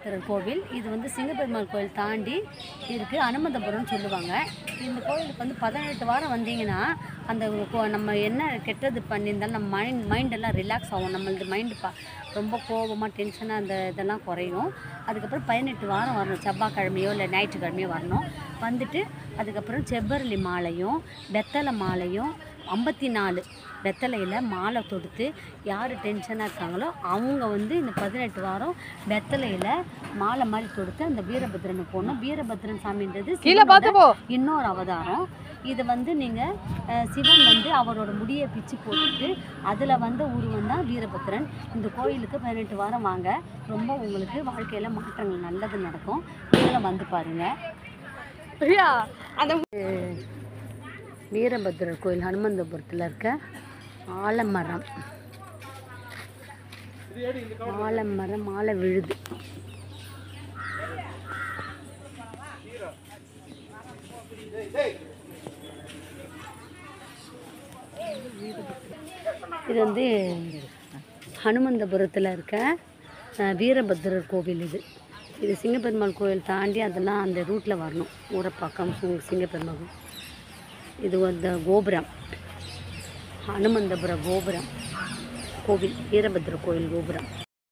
வீரபத்திரர் கோவில் இது வந்து சிங்கப்பெருமாள் கோவில் தாண்டி இருக்குது அனுமந்தபுரம்னு சொல்லுவாங்க இந்த கோவிலுக்கு வந்து பதினெட்டு வாரம் வந்தீங்கன்னா அந்த கோ- நம்ம என்ன கெட்டது பண்ணியிருந்தாலும் நம்ம மைண்ட் மைண்டெல்லாம் ரிலாக்ஸ் ஆகும் நம்மளது மைண்டு பா ரொம்ப கோபமாக டென்ஷனாக அந்த இதெல்லாம் குறையும் அதுக்கப்புறம் பதினெட்டு வாரம் வரணும் செவ்வாய்க்கிழமையோ இல்லை ஞாயிற்றுக்கிழமையோ வரணும் வந்துட்டு அதுக்கப்புறம் செவ்வரளி மாலையும் வெத்தலை மாலையும் ஐம்பத்தி நாலு வெத்தலையில் மாலை தொடுத்து யார் டென்ஷனாக இருக்காங்களோ அவங்க வந்து இந்த பதினெட்டு வாரம் வெத்தலையில் மாலை மாதிரி தொடுத்து அந்த வீரபத்ரனுக்கு போடணும் வீரபத்ரன் சாமின்றது கீழே பார்த்து போ இன்னொரு அவதாரம் இது வந்து நீங்கள் சிவன் வந்து அவரோட முடியை பிச்சு போட்டுட்டு அதில் வந்த உருவம் தான் வீரபத்ரன் இந்த கோயிலுக்கு பதினெட்டு வாரம் வாங்க ரொம்ப உங்களுக்கு வாழ்க்கையில் மாற்றங்கள் நல்லது நடக்கும் இதில் வந்து பாருங்கள் பிரியா அந்த வீரபத்ரர் கோயில் ஹனுமந்தபுரத்தில் இருக்க ஆலமரம் ஆலமரம் மாலை விழுது இது வந்து ஹனுமந்தபுரத்தில் இருக்க அஹ், வீரபத்ரர் கோவில் இது இது சிங்கப்பெருமாள் கோவில் தாண்டி அதெல்லாம் அந்த ரூட்டில் வரணும் ஊரப்பாக்கம் சு- சிங்கப்பெருமாள் கோவில். இது வந்து கோபுரம் ஹனுமந்தபுர கோபுரம் கோவில் வீரபத்ர கோயில் கோபுரம்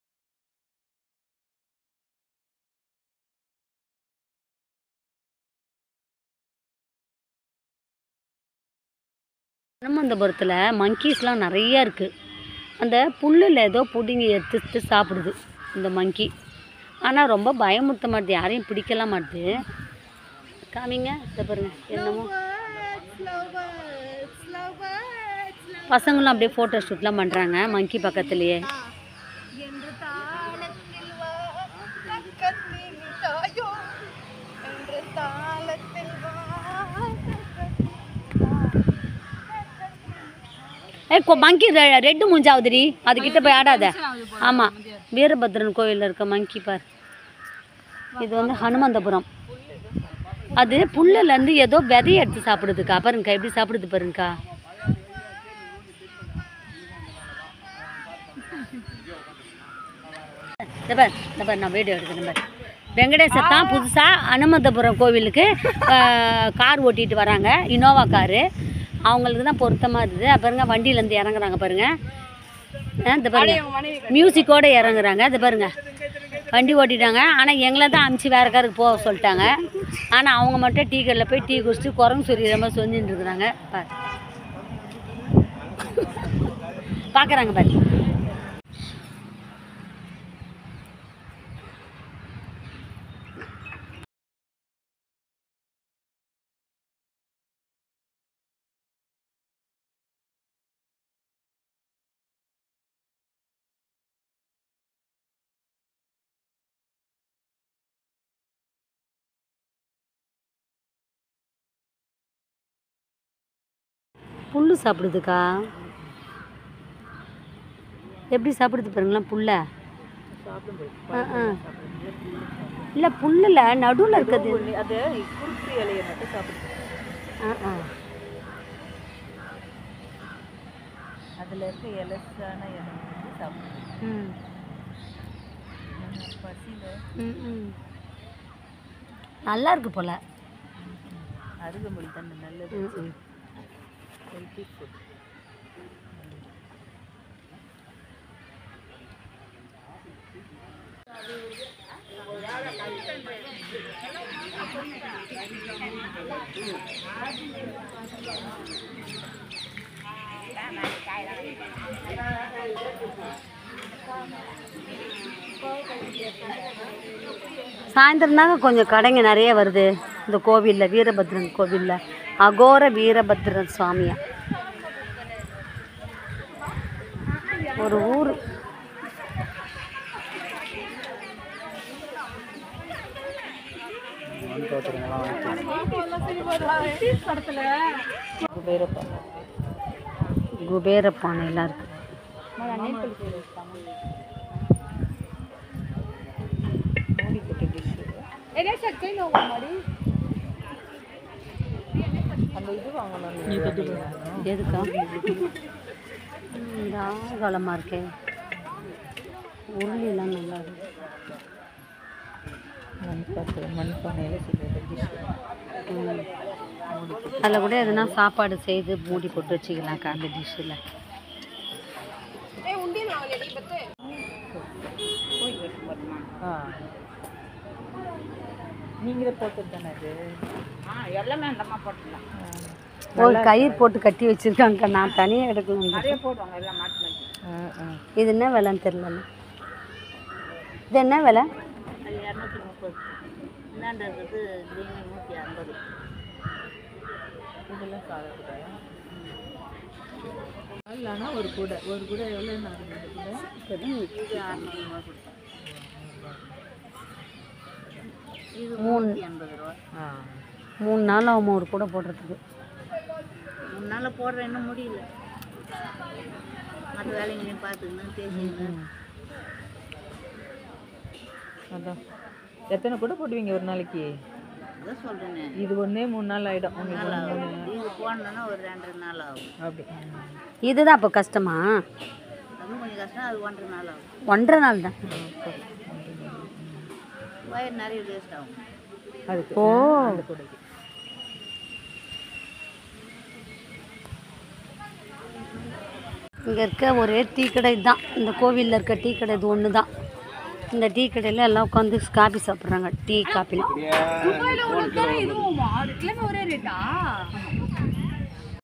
ஹனுமந்தபுரத்தில் மங்கீஸ்லாம் நிறைய இருக்குது அந்த புல்லில் ஏதோ பிடுங்கி எடுத்து எடுத்து சாப்பிடுது இந்த மங்கி ஆனால் ரொம்ப பயமுறுத்த மாட்டுது யாரையும் பிடிக்கலாம் மாட்டுது காமிங்க இதை பாருங்க என்னமோ பசங்களும் அப்படியே ஃபோட்டோ ஷூட்லாம் பண்ணுறாங்க மங்கி பக்கத்துலேயே என்று தாளத்தில் வா பக்கத்தில் தாயோ என்று தாளத்தில் வா ஏ மங்கி ரெட்டு மூஞ்சாவுதுடி அதுக்கிட்ட போய் ஆடாத ஆமாம் வீரபத்ரன் கோவிலில் இருக்க மங்கி பார் இது வந்து ஹனுமந்தபுரம் அது புல்லுலேருந்து ஏதோ விதைய எடுத்து சாப்பிடுதுக்கா பாருங்கக்கா எப்படி சாப்பிடுது பாருங்கக்கா இந்த பார் இந்த பார் நான் வீடியோ எடுக்கிறேன் பார் வெங்கடேசர் தான் புதுசாக அனுமந்தபுரம் கோவிலுக்கு ஆஹ், கார் ஓட்டிட்டு வராங்க இனோவா காரு அவங்களுக்கு தான் பொருத்தமாக இருக்குது பாருங்க வண்டியிலேருந்து இறங்குறாங்க பாருங்க ஆ, இந்த பாருங்க மியூசிக்கோடு இறங்குறாங்க இந்த பாருங்க வண்டி ஓட்டிட்டாங்க ஆனால் எங்களை தான் அமுச்சு வேறு காருக்கு போக சொல்லிட்டாங்க ஆனால் அவங்க மட்டும் டீ கடையில் போய் டீ குடிச்சிட்டு குரங்கு சொரிய மாதிரி சொஞ்சின்னு இருக்கிறாங்க பாரு பார்க்குறாங்க பாரு புல்லு சாப்பிடுதுக்கா எப்படி சாப்பிடுது பாருங்களேன் புல்ல ஆ ஆ இல்லை புல்லில் நடுவில் இருக்குது அது குறுக்கு இலையை மட்டும் சாப்பிடுது ஆ ஆ அதில் இருக்க எலசான இலை வந்து சாப்பிடுது ம் பசியில் ம் ம் நல்லா இருக்கு போல அருகமொழி தானே நல்லது ம் ம் ஹெல்த்தி ஃபுட் சாயந்தரம் தாங்க கொஞ்சம் கடைங்க நிறைய வருது இந்த கோவிலில் வீரபத்ரன் கோவிலில் அகோர வீரபத்ரன் சுவாமியா ஒரு ஊர் குபேர பானைலாம் இருக்கு அந்த இது வாங்கணும் எதுக்கா இந்த ஆகலமாக இருக்கே உருளிலாம் நல்லா இருக்கு மண் பாத்திரம் மண் பானையில் செய்கிற டிஷ் அதில் கூட எதுனா சாப்பாடு செய்து மூடி போட்டு வச்சுக்கலாம்க்கா அந்த டிஷ்ஷில் ஆ நீங்களே போட்டது தானே அது எல்லாமே அந்தம்மா போட்டுக்கலாம் ஒரு கயிறு போட்டு கட்டி வச்சுருக்காங்கக்கா நான் தனியாக எடுக்கணும் நிறைய போடுவாங்க எல்லாம் மாட்டு மாட்டு ஆ ஆ இது என்ன விலைன்னு தெரியல இது என்ன விலை அது இரநூத்தி முப்பது இந்தாண்டது கிரீன் நூற்றி ஐம்பது இதெல்லாம் சாதக்கூடாது இல்லைன்னா ஒரு கூடை ஒரு கூடை எவ்வளோ நாலு கூடை இது அறநூறுவா கொடுத்தேன் இது மூணு நூற்றி எண்பது ரூபா ஆ மூணு நாள் ஆகும் ஒரு கூட போடுறதுக்கு மூணு நாளில் போடுற இன்னும் முடியல மற்ற வேலைங்களையும் பார்த்துக்கணும் பேசிக்கணும் அதான் எத்தனை கூட போடுவீங்க ஒரு நாளைக்கு அதான் சொல்கிறேனே இது ஒன்றே மூணு நாள் ஆகிடும் உங்களுக்கு நாள் ஒண்ணு ஆகும் இது போடணுன்னா ஒரு ரெண்டரை நாள் ஆகும் அப்படி இதுதான் அப்போ கஷ்டமா அதுவும் கொஞ்சம் கஷ்டம் அது ஒன்றரை நாள் ஆகும் ஒன்றரை நாள் தான் வயிறு நிறைய வேஸ்ட் ஆகும் அதுக்கு ஓ அந்த கூடைக்கு இங்கே இருக்க ஒரே டீ கடை தான் இந்த கோவிலில் இருக்க டீ கடை இது ஒன்று தான் இந்த டீ கடையில் எல்லாம் உட்காந்து காபி சாப்பிட்றாங்க டீ காப்பிலாம்